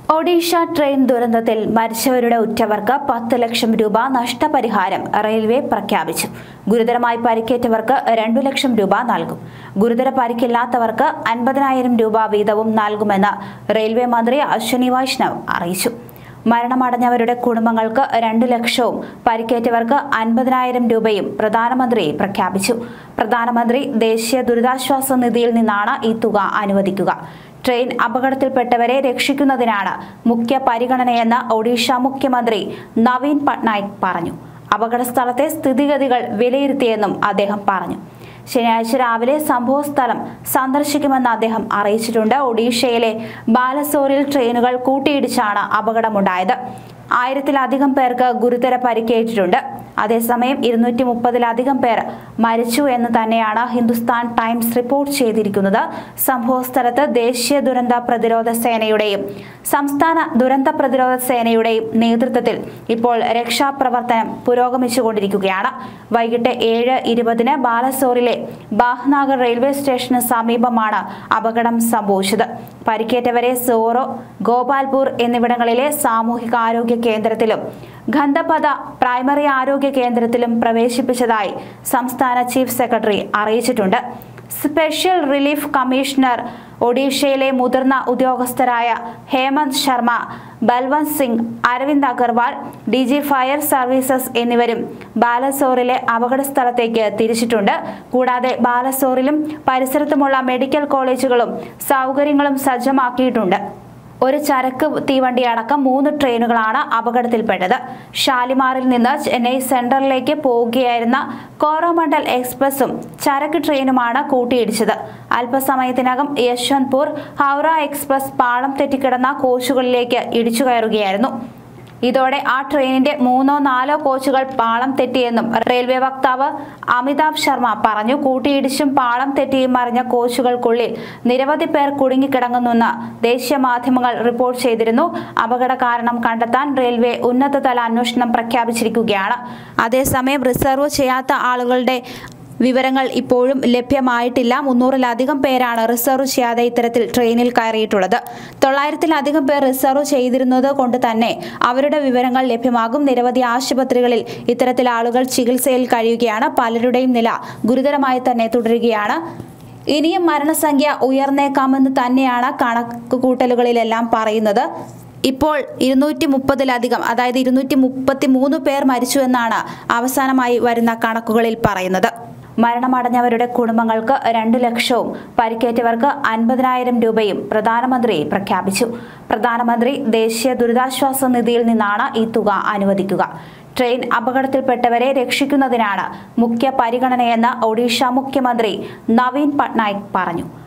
Odisha train ദുരന്തത്തിൽ മരിച്ചവരുടെ ഉറ്റവർക്ക് പത്ത് ലക്ഷം രൂപ നഷ്ടപരിഹാരം റെയിൽവേ പ്രഖ്യാപിച്ചു ഗുരുതരമായി പരിക്കേറ്റവർക്ക് രണ്ടു ലക്ഷം രൂപ നൽകും ഗുരുതര പരിക്കില്ലാത്തവർക്ക് അൻപതിനായിരം രൂപ വീതവും നൽകുമെന്ന് റെയിൽവേ മന്ത്രി അശ്വനി വൈഷ്ണവ് അറിയിച്ചു മരണമടഞ്ഞവരുടെ കുടുംബങ്ങൾക്ക് രണ്ടു ലക്ഷവും പരിക്കേറ്റവർക്ക് അൻപതിനായിരം രൂപയും പ്രധാനമന്ത്രി പ്രഖ്യാപിച്ചു പ്രധാനമന്ത്രി ദേശീയ ദുരിതാശ്വാസ നിധിയിൽ നിന്നാണ് ഈ തുക അനുവദിക്കുക ട്രെയിൻ അപകടത്തിൽപ്പെട്ടവരെ രക്ഷിക്കുന്നതിനാണ് മുഖ്യ പരിഗണനയെന്ന് ഒഡീഷ മുഖ്യമന്ത്രി നവീൻ പട്നായിക് പറഞ്ഞു അപകട സ്ഥലത്തെ സ്ഥിതിഗതികൾ വിലയിരുത്തിയെന്നും അദ്ദേഹം പറഞ്ഞു ശനിയാഴ്ച രാവിലെ സംഭവസ്ഥലം സന്ദർശിക്കുമെന്ന് അദ്ദേഹം അറിയിച്ചിട്ടുണ്ട് ഒഡീഷയിലെ ബാലസോറിൽ ട്രെയിനുകൾ കൂട്ടിയിടിച്ചാണ് അപകടമുണ്ടായത് ആയിരത്തിലധികം പേർക്ക് ഗുരുതര പരിക്കേറ്റിട്ടുണ്ട് അതേസമയം ഇരുന്നൂറ്റി മുപ്പതിലധികം പേർ മരിച്ചു എന്ന് തന്നെയാണ് ഹിന്ദുസ്ഥാൻ ടൈംസ് റിപ്പോർട്ട് ചെയ്തിരിക്കുന്നത് സംഭവസ്ഥലത്ത് ദേശീയ ദുരന്ത പ്രതിരോധ സേനയുടെയും സംസ്ഥാന ദുരന്ത പ്രതിരോധ സേനയുടെയും നേതൃത്വത്തിൽ ഇപ്പോൾ രക്ഷാപ്രവർത്തനം പുരോഗമിച്ചുകൊണ്ടിരിക്കുകയാണ് വൈകിട്ട് ഏഴ് ഇരുപതിന് ബാലസോറിലെ ബാഹ്നാഗർ റെയിൽവേ സ്റ്റേഷന് സമീപമാണ് അപകടം സംഭവിച്ചത് പരിക്കേറ്റവരെ സോറോ ഗോപാൽപൂർ എന്നിവിടങ്ങളിലെ സാമൂഹികാരോഗ്യ കേന്ദ്രത്തിലും ഗന്ധപത പ്രൈമറി ആരോഗ്യ കേന്ദ്രത്തിലും പ്രവേശിപ്പിച്ചതായി സംസ്ഥാന ചീഫ് സെക്രട്ടറി അറിയിച്ചിട്ടുണ്ട് സ്പെഷ്യൽ റിലീഫ് കമ്മീഷണർ ഒഡീഷയിലെ മുതിർന്ന ഉദ്യോഗസ്ഥരായ Hemant Sharma Balwant Singh Arvind Agarwal D G fire services എന്നിവരും ബാലസോറിലെ അപകട സ്ഥലത്തേക്ക് തിരിച്ചിട്ടുണ്ട് കൂടാതെ ബാലസോറിലും പരിസരത്തുമുള്ള മെഡിക്കൽ കോളേജുകളും സൗകര്യങ്ങളും സജ്ജമാക്കിയിട്ടുണ്ട് ഒരു ചരക്ക് തീവണ്ടി അടക്കം മൂന്ന് ട്രെയിനുകളാണ് അപകടത്തിൽപ്പെട്ടത് ഷാലിമാറിൽ നിന്ന് ചെന്നൈ സെൻട്രലിലേക്ക് പോവുകയായിരുന്ന കോറോമണ്ഡൽ എക്സ്പ്രസും ചരക്ക് ട്രെയിനുമാണ് കൂട്ടിയിടിച്ചത് അല്പസമയത്തിനകം യശ്വന്ത്പൂർ ഹൗറ എക്സ്പ്രസ് പാളം തെറ്റിക്കിടന്ന കോച്ചുകളിലേക്ക് ഇടിച്ചു കയറുകയായിരുന്നു ഇതോടെ ആ ട്രെയിനിന്റെ മൂന്നോ നാലോ കോച്ചുകൾ പാളം തെറ്റിയെന്നും റെയിൽവേ വക്താവ് അമിതാഭ് ശർമ്മ പറഞ്ഞു കൂട്ടിയിടിച്ചും പാളം തെറ്റിയും മറിഞ്ഞ കോച്ചുകൾക്കുള്ളിൽ നിരവധി പേർ കുടുങ്ങിക്കിടങ്ങുന്നെന്ന് ദേശീയ മാധ്യമങ്ങൾ റിപ്പോർട്ട് ചെയ്തിരുന്നു അപകട കാരണം കണ്ടെത്താൻ റെയിൽവേ ഉന്നതതല അന്വേഷണം പ്രഖ്യാപിച്ചിരിക്കുകയാണ് അതേസമയം റിസർവ് ചെയ്യാത്ത ആളുകളുടെ വിവരങ്ങൾ ഇപ്പോഴും ലഭ്യമായിട്ടില്ല മുന്നൂറിലധികം പേരാണ് റിസർവ് ചെയ്യാതെ ഇത്തരത്തിൽ ട്രെയിനിൽ കയറിയിട്ടുള്ളത് തൊള്ളായിരത്തിലധികം പേർ റിസർവ് ചെയ്തിരുന്നത് കൊണ്ട് തന്നെ അവരുടെ വിവരങ്ങൾ ലഭ്യമാകും നിരവധി ആശുപത്രികളിൽ ഇത്തരത്തിൽ ആളുകൾ ചികിത്സയിൽ കഴിയുകയാണ് പലരുടെയും നില ഗുരുതരമായി തന്നെ തുടരുകയാണ് ഇനിയും മരണസംഖ്യ ഉയർന്നേക്കാമെന്ന് തന്നെയാണ് കണക്കുകൂട്ടലുകളിലെല്ലാം പറയുന്നത് ഇപ്പോൾ ഇരുന്നൂറ്റി മുപ്പതിലധികം അതായത് ഇരുന്നൂറ്റി മുപ്പത്തി മൂന്ന് പേർ മരിച്ചു എന്നാണ് അവസാനമായി വരുന്ന കണക്കുകളിൽ പറയുന്നത് മരണമടഞ്ഞവരുടെ കുടുംബങ്ങൾക്ക് രണ്ടു ലക്ഷവും പരിക്കേറ്റവർക്ക് അൻപതിനായിരം രൂപയും പ്രധാനമന്ത്രി പ്രഖ്യാപിച്ചു പ്രധാനമന്ത്രി ദേശീയ ദുരിതാശ്വാസ നിധിയിൽ നിന്നാണ് ഈ തുക അനുവദിക്കുക ട്രെയിൻ അപകടത്തിൽപ്പെട്ടവരെ രക്ഷിക്കുന്നതിനാണ് മുഖ്യ പരിഗണനയെന്ന് ഒഡീഷ മുഖ്യമന്ത്രി നവീൻ പട്നായിക് പറഞ്ഞു